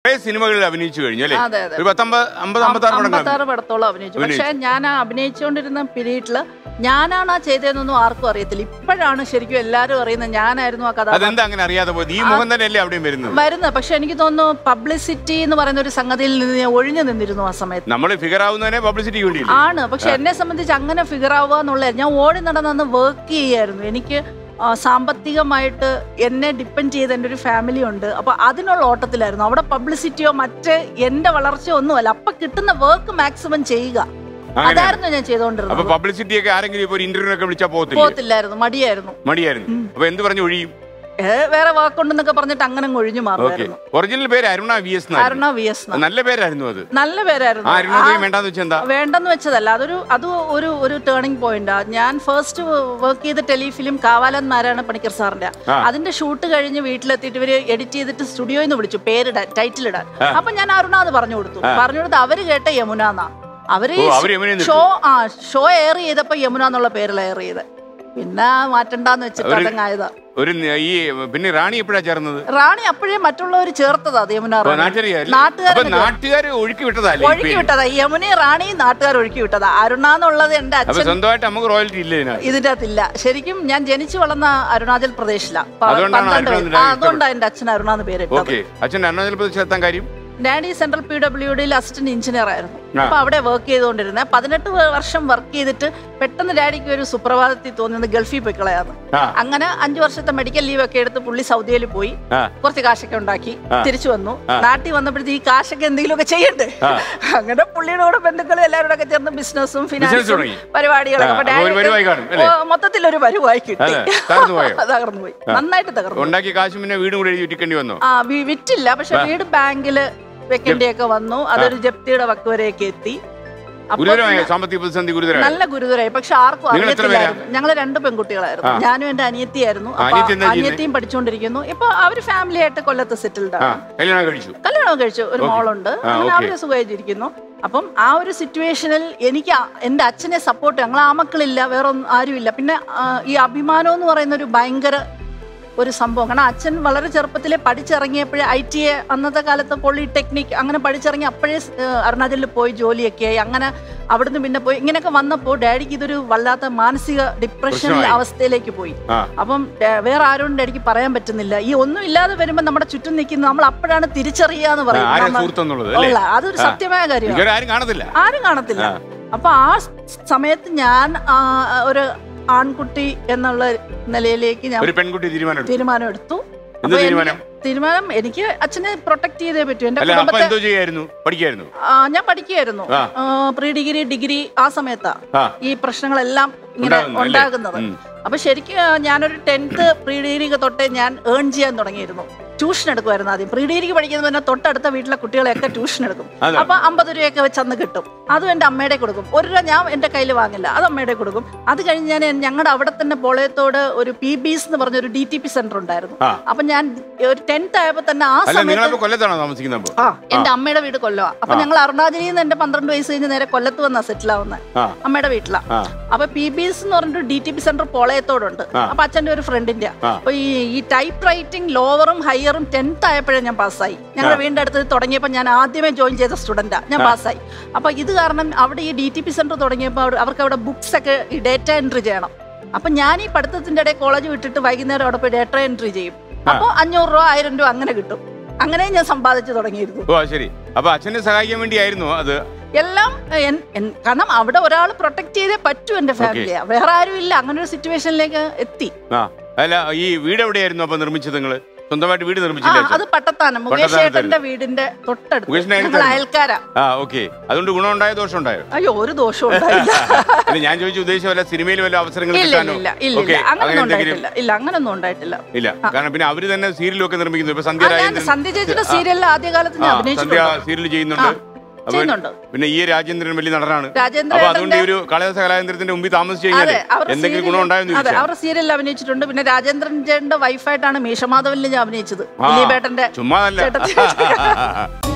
സിനിമകളിൽ അഭിനയിച്ചു കഴിഞ്ഞു അല്ലേ അതെ, അതെ. ഒരു പത്തമ്പത് അമ്പത് അമ്പത്താറ് പടങ്ങൾ അമ്പത്താറ് പടത്തോളം അഭിനയിച്ചു പക്ഷെ ഞാൻ ആ അഭിനയിച്ചുകൊണ്ടിരുന്ന പീരീഡില് ഞാനാണ് ആ ചെയ്തതെന്നൊന്നും ആർക്കും അറിയത്തില്ല ഇപ്പോഴാണ് ശരിക്കും എല്ലാവരും അറിയുന്നത് ഞാനായിരുന്നു ആ കഥ അതെന്താ അങ്ങനെ അറിയാതെ പോയത് ഈ മുഖം തന്നെയല്ലേ അവിടെയും വരുന്നത് വരുന്നത് പക്ഷെ എനിക്ക് തോന്നുന്നു പബ്ലിസിറ്റി എന്ന് പറയുന്ന ഒരു സംഗതിയിൽ നിന്ന് ഞാൻ ഒഴിഞ്ഞു നിന്നിരുന്നു ആ സമയത്ത് നമ്മൾ ഫിഗർ ആവുന്നതിനെ പബ്ലിസിറ്റിക്ക് വേണ്ടിയില്ലേ ആണ് പക്ഷെ എന്നെ സംബന്ധിച്ച് അങ്ങനെ ഫിഗർ ആവുക എന്നുള്ളത് ഞാൻ ഓടി നടന്നന്ന് വർക്ക് ചെയ്യായിരുന്നു എനിക്ക് ആ, സാമ്പത്തികമായിട്ട് എന്നെ ഡിപ്പെൻഡ് ചെയ്ത് എൻ്റെ ഒരു ഫാമിലി ഉണ്ട് അപ്പൊ അതിനുള്ള ഓട്ടത്തിലായിരുന്നു അവിടെ പബ്ലിസിറ്റിയോ മറ്റ് എന്റെ വളർച്ചയോ ഒന്നുമല്ല അപ്പൊ കിട്ടുന്ന വർക്ക് മാക്സിമം ചെയ്യുക അങ്ങനെയാണ്. അതായിരുന്നു ഞാൻ അപ്പൊ ചെയ്തുകൊണ്ടിരുന്നത് പബ്ലിസിറ്റി ഒക്കെ ആരെങ്കിലും ഇപ്പൊ ഒരു ഇന്റർവ്യൂ ഒക്കെ വിളിച്ചാൽ പോകത്തില്ലേ പോകത്തില്ലായിരുന്നു മടിയായിരുന്നു മടിയായിരുന്നു അപ്പൊ എന്ത് പറഞ്ഞു ഒഴിയും ഏ, വേറെ വാക്കുണ്ടെന്നൊക്കെ പറഞ്ഞിട്ട് അങ്ങനെ അങ്ങ് ഒഴിഞ്ഞു ഓക്കെ മാറുമായിരുന്നു ഒറിജിനൽ പേര് അരുണ വി എസ് അരുണ വി എസ് നല്ല പേരായിരുന്നു അത് നല്ല പേരായിരുന്നു ആ അരുണ ആ- വേണ്ടാന്ന് വെച്ചാൽ എന്താ വേണ്ടെന്ന് വെച്ചതല്ല അതൊരു അത് ഒരു ഒരു ടേണിംഗ് പോയിന്റാ ഞാൻ ഫസ്റ്റ് വർക്ക് ചെയ്ത ടെലിഫിലിം കാവാലൻ നാരായണ പണിക്കർ സാറിന്റെ ആ. അതിന്റെ ഷൂട്ട് കഴിഞ്ഞ് വീട്ടിലെത്തിയിട്ട് ഇവര് എഡിറ്റ് ചെയ്തിട്ട് സ്റ്റുഡിയോയിൽ നിന്ന് വിളിച്ചു പേരിടാൻ ടൈറ്റിൽ ഇടാൻ അപ്പൊ ഞാൻ അരുണാന്ന് പറഞ്ഞു കൊടുത്തു പറഞ്ഞു കൊടുത്ത് അവര് കേട്ട യമുന എന്നാ അവര് ഓ, അവര് യമുനയിൽ ഷോ ആ ഷോ എയർ ചെയ്തപ്പോ യമുന എന്നുള്ള പേരിൽ എയർ ചെയ്ത് പിന്നെ മാറ്റണ്ടെന്ന് വെച്ചിട്ട് അവര് അതങ്ങായതാ ഒരു ന- ഈ പിന്നെ റാണി എപ്പോഴാ ചേർന്നത് റാണി അപ്പോഴേ മറ്റുള്ളവർ ചേർത്തതാ യമുന അപ്പൊ റാണി നാട്ടുകാരിയല്ലേ? നാട്ടുകാരെ അപ്പൊ നാട്ടുകാര് ഒഴുക്കി വിട്ടതല്ലേ ഈ ഒഴുക്കി പേര്? വിട്ടതാ യമുനയും റാണിയും നാട്ടുകാർ ഒഴുക്കി വിട്ടതാ അരുണ എന്നുള്ളത് എന്റെ അപ്പൊ അച്ഛൻ സ്വന്തമായിട്ട് നമുക്ക് റോയൽറ്റി ഇല്ല ഇതിനകത്ത് ഇതിന്റെ അകത്തില്ല ശരിക്കും ഞാൻ ജനിച്ചു വളർന്ന അരുണാചൽ പ്രദേശിലാണ് അതുകൊണ്ടാണ് അരുണ എന്ന് ഇടാൻ അതുകൊണ്ടാണ് എന്റെ അച്ഛൻ അരുണ എന്ന് പേരിട്ടത് ഓക്കെ അച്ഛൻ അരുണാചൽ പ്രദേശ് എത്താൻ കാര്യം ഡാഡി സെൻട്രൽ പി ഡബ്ല്യു ഡിയിൽ അസിസ്റ്റന്റ് എഞ്ചിനീയർ ആയിരുന്നു ആ. അപ്പൊ അവിടെ വർക്ക് ചെയ്തുകൊണ്ടിരുന്നത് പതിനെട്ട് വർഷം വർക്ക് ചെയ്തിട്ട് പെട്ടെന്ന് ഡാഡിക്ക് ഒരു സുപ്രഭാതത്തിൽ തോന്നിയത് ഗൾഫിൽ പോയി കളയാന്ന് ആ അങ്ങനെ അഞ്ചു വർഷത്തെ മെഡിക്കൽ ലീവ് ഒക്കെ എടുത്ത് പുള്ളി സൗദിയിൽ പോയി ആ കുറച്ച് കാശൊക്കെ ഉണ്ടാക്കി ആ. തിരിച്ചു വന്നു നാട്ടിൽ വന്നപ്പോഴത്തേക്ക് ഈ കാശൊക്കെ എന്തെങ്കിലുമൊക്കെ ചെയ്യണ്ടേ ആ. അങ്ങനെ പുള്ളിയുടെ കൂടെ ബന്ധുക്കളും എല്ലാവരും ഒക്കെ ചേർന്ന് ബിസിനസ്സും ഫിനാൻസും തുടങ്ങി. പരിപാടികളൊക്കെ ആ, അപ്പൊ അപ്പൊ ഒരു ഡാഡി വരുവായി കാണും, അല്ലേ? മൊത്തത്തിൽ ഒരു വരുവായി കിട്ടി അതെ, തകർന്നു പോയോ? തകർന്നു പോയി നന്നായിട്ട് തകർന്നു ഉണ്ടാക്കിയ കാശ് പിന്നെ വീടും കൂടെ എഴുതി വിറ്റിക്കേണ്ടി വന്നോ ആ വി- വിറ്റില്ല പക്ഷെ വീട് ബാങ്കില് വെക്കേണ്ടിയൊക്കെ വന്നു അതൊരു ജപ്തിയുടെ വക്ക് വരെയൊക്കെ എത്തി അപ്പൊ ഗുരുതരമായ പിന്നെ സാമ്പത്തിക പ്രതിസന്ധി ഗുരുതരമായി നല്ല ഗുരുതരായി പക്ഷെ ആർക്കും നിങ്ങൾ എത്ര പേരാ? അറിയത്തില്ലായിരുന്നു ഞങ്ങള് രണ്ട് പെൺകുട്ടികളായിരുന്നു ഞാനും എന്റെ അനിയത്തിയായിരുന്നു ആ, അപ്പൊ അനിയത്തി എന്താ ചെയ്യുന്നെ? അനിയത്തിയും പഠിച്ചുകൊണ്ടിരിക്കുന്നു ഇപ്പൊ അവര് ഫാമിലി ആയിട്ട് കൊല്ലത്ത് സെറ്റിൽഡ് ആ ആണ് കല്യാണം കഴിച്ചു കല്യാണം കഴിച്ചു ഒരു Okay. മോളുണ്ട് ആ, അങ്ങനെ okay. അവര് സുഖമായിട്ടിരിക്കുന്നു അപ്പം ആ ഒരു സിറ്റുവേഷനിൽ എനിക്ക് ആ- എന്റെ അച്ഛനെ സപ്പോർട്ട് ഞങ്ങൾ ആ മക്കളില്ല വേറെ ഒന്നും ആരുമില്ല പിന്നെ ആ, ഈ അഭിമാനം എന്ന് പറയുന്ന ഒരു ഭയങ്കര ഒരു സംഭവം കാരണം അച്ഛൻ വളരെ ചെറുപ്പത്തിലെ പഠിച്ചിറങ്ങിയപ്പോഴേ ഐ ടി എ അന്നത്തെ കാലത്ത് പോളിടെക്നിക് അങ്ങനെ പഠിച്ചിറങ്ങി അപ്പോഴേ സ്- ഏഹ് അരുണാചലിൽ പോയി ജോലിയൊക്കെ ആയി അങ്ങനെ അവിടുന്ന് പിന്നെ പോയി ഇങ്ങനെയൊക്കെ വന്നപ്പോൾ ഡാഡിക്ക് ഇതൊരു വല്ലാത്ത മാനസിക ഡിപ്രഷൻ പ്രശ്നമായി. അവസ്ഥയിലേക്ക് പോയി ആ അപ്പം ഡാ- വേറെ ആരോടും ഡാഡിക്ക് പറയാൻ പറ്റുന്നില്ല ഈ ഒന്നും ഇല്ലാതെ വരുമ്പോൾ നമ്മുടെ ചുറ്റും നിൽക്കുന്ന നമ്മൾ അപ്പോഴാണ് തിരിച്ചറിയാന്ന് ആരാ പറയും നമ്മൾ- സുഹൃത്തെന്നുള്ളത് അല്ലേ ഉള്ള അതൊരു സത്യമായ കാര്യമാണ് ഇവരെ ആരും കാണത്തില്ല ആരും കാണത്തില്ല ആ. അപ്പൊ ആ സ് സമയത്ത് ഞാൻ ആ, ഒരു ആൺകുട്ടി എന്നുള്ള നിലയിലേക്ക് ഞാൻ ഒരു പെൺകുട്ടി തീരുമാനം എടുത്തു. തീരുമാനം എടുത്തു എന്ത് അപ്പൊ എനിക്ക് തീരുമാനം തീരുമാനം എനിക്ക് അച്ഛനെ പ്രൊട്ടക്ട് ചെയ്തേ പറ്റൂ എന്റെ അല്ല അപ്പൊ കുടുംബത്തെ എന്തോ ചെയ്യായിരുന്നു പഠിക്കായിരുന്നു ആ, ഞാൻ പഠിക്കുകയായിരുന്നു ആ. പ്രീ ഡിഗ്രി ഡിഗ്രി ആ സമയത്താ ആ ഈ പ്രശ്നങ്ങളെല്ലാം ഇങ്ങനെ ഉണ്ടാകുന്നു അല്ലേ? ഉണ്ടാകുന്നത് ഉം. അപ്പൊ ശരിക്കും ഞാനൊരു ടെൻത്ത് പ്രീ ഡിഗ്രി തൊട്ടേ ഞാൻ ഏൺ ചെയ്യാൻ തുടങ്ങിയിരുന്നു ട്യൂഷൻ എടുക്കുമായിരുന്നു ആദ്യം പ്രീ ഡിഗ്രിക്ക് പഠിക്കുന്ന പിന്നെ തൊട്ടടുത്ത വീട്ടിലെ കുട്ടികളെയൊക്കെ ട്യൂഷൻ എടുക്കും അതെ. അപ്പൊ അമ്പത് രൂപയൊക്കെ വെച്ച് അന്ന് കിട്ടും അതും എന്റെ അമ്മയുടെ കൊടുക്കും ഒരു രൂപ ഞാൻ എന്റെ കയ്യിൽ വാങ്ങില്ല അത് അമ്മയുടെ കൊടുക്കും അത് കഴിഞ്ഞ് ഞാൻ ഞങ്ങളുടെ അവിടെ തന്നെ പോളയത്തോട് ഒരു പി ബിസ് എന്ന് പറഞ്ഞ ഒരു ഡി ടി പി സെന്റർ ഉണ്ടായിരുന്നു ആ. അപ്പൊ ഞാൻ ഒരു ടെൻത്ത് ആയപ്പോ തന്നെ ആ അല്ല സമയത്ത് നിങ്ങളപ്പോ കൊല്ലത്താണോ താമസിക്കുന്നത് അപ്പൊ ആ എന്റെ അമ്മയുടെ വീട് കൊല്ലമാ അപ്പൊ ഞങ്ങൾ അരുണാചലിൽ നിന്ന് എന്റെ പന്ത്രണ്ട് വയസ്സ് കഴിഞ്ഞ് നേരെ കൊല്ലത്ത് വന്നാ സെറ്റിൽ ആവുന്നത് ആ അമ്മയുടെ വീട്ടിലാ ആ അപ്പൊ പി ബി എസ് എന്ന് പറഞ്ഞിട്ട് ഡി ടി പി സെന്റർ പോളയത്തോടുണ്ട് ആ. അപ്പൊ അച്ഛന്റെ ഒരു ഫ്രണ്ടിന്റെ ആ. അപ്പൊ ഈ ഈ ടൈപ്പ് റൈറ്റിംഗ് ലോവറും ഹയറും ടെൻത്ത് ആയപ്പോഴേ ഞാൻ പാസ്സായി ഞങ്ങളുടെ വീടിന്റെ അടുത്ത് തുടങ്ങിയപ്പോൾ ഞാൻ ആദ്യമേ ജോയിൻ ചെയ്ത സ്റ്റുഡന്റാ ഞാൻ പാസ്സായി അപ്പൊ ഇത് കാരണം അവിടെ ഈ ഡി ടി പി സെന്റർ തുടങ്ങിയപ്പോൾ അവിടെ- അവർക്ക് അവിടെ ബുക്സ് ഒക്കെ ഈ ഡേറ്റ എൻട്രി ചെയ്യണം അപ്പൊ ഞാൻ ഈ പഠിത്തത്തിന്റെ ഇടയിൽ കോളേജ് വിട്ടിട്ട് വൈകുന്നേരം അവിടെ പോയി ഡേറ്റ എൻട്രി ചെയ്യും അപ്പോൾ അഞ്ഞൂറ് രൂപ ആയിരം രൂപ അങ്ങനെ കിട്ടും അങ്ങനെ ഞാൻ സമ്പാദിച്ചു തുടങ്ങിയിരുന്നു ഓ അത് ശരി അപ്പൊ അച്ഛനെ സഹായിക്കാൻ വേണ്ടിയായിരുന്നു അത് എല്ലാം എൻ- എൻ- കാരണം അവിടെ ഒരാൾ പ്രൊട്ടക്ട് ചെയ്തേ പറ്റൂ എന്റെ ഫാമിലിയെ വേറെ ആരും ഇല്ല അങ്ങനെ ഒരു സിറ്റുവേഷനിലേക്ക് എത്തി ആ അല്ല ഈ വീട് എവിടെയായിരുന്നു അപ്പൊ നിർമ്മിച്ചത് നിങ്ങള് സ്വന്തമായിട്ട് വീട് ആ നിർമ്മിച്ചില്ല അത് പട്ടത്താനം മുകേഷ് പട്ടത്താനത്തായിരുന്നു. ഏട്ടന്റെ വീടിന്റെ തൊട്ടടുത്ത് മുകേഷിന്റെ ഞങ്ങൾ അയൽക്കാരൻ? അയൽക്കാരാ ആ ഓക്കെ അതുകൊണ്ട് ഗുണമുണ്ടായോ ദോഷം ഉണ്ടായോ അയ്യോ ഒരു ദോഷവും ഉണ്ടായില്ല അല്ല ഞാൻ ചോദിച്ചു ഉദ്ദേശിച്ച വല്ല സിനിമയിൽ വല്ല അവസരങ്ങൾ ഇല്ല കിട്ടാനോ ഇല്ല ഇല്ല ഓക്കെ ഇല്ല അങ്ങനെ അങ്ങനൊന്നും എന്തെങ്കിലും ഉണ്ടായിട്ടില്ല ഇല്ല അങ്ങനൊന്നും ഉണ്ടായിട്ടില്ല ഇല്ല കാരണം പിന്നെ അവര് തന്നെ സീരിയലും ഒക്കെ നിർമ്മിക്കുന്നു ഇപ്പൊ ആ, സന്ധ്യ ഞാൻ രാജേന്ദ്രൻ സന്ധ്യ ചേച്ചിയുടെ സീരിയലിൽ ആദ്യകാലത്ത് ഞാൻ ആ, സന്ധ്യ അഭിനയിച്ചിട്ടുണ്ട് സീരിയൽ ചെയ്യുന്നുണ്ട് ആ, അപ്പൊ ചെയ്യുന്നുണ്ട് പിന്നെ ഈ രാജേന്ദ്രൻ വലിയ നടനാണ് രാജേന്ദ്ര അപ്പൊ അതുകൊണ്ട് ഈ ഏട്ടന്റെ- ഒരു കളയസ കലാകേന്ദ്രത്തിന്റെ മുമ്പിൽ താമസിച്ചു കഴിഞ്ഞാൽ അതെ അവരുടെ എന്തെങ്കിലും serial- ഗുണം ഉണ്ടായെന്ന് അതെ ചോദിച്ചാൽ അവരുടെ സീരിയലിൽ അഭിനയിച്ചിട്ടുണ്ട് പിന്നെ രാജേന്ദ്രൻ ചേട്ടന്റെ വൈഫായിട്ടാണ് മീശമാധവനിൽ ഞാൻ അഭിനയിച്ചത് ആ, ദിലീപേട്ടന്റെ ചുമ്മാ അല്ല ചേട്ടത്തി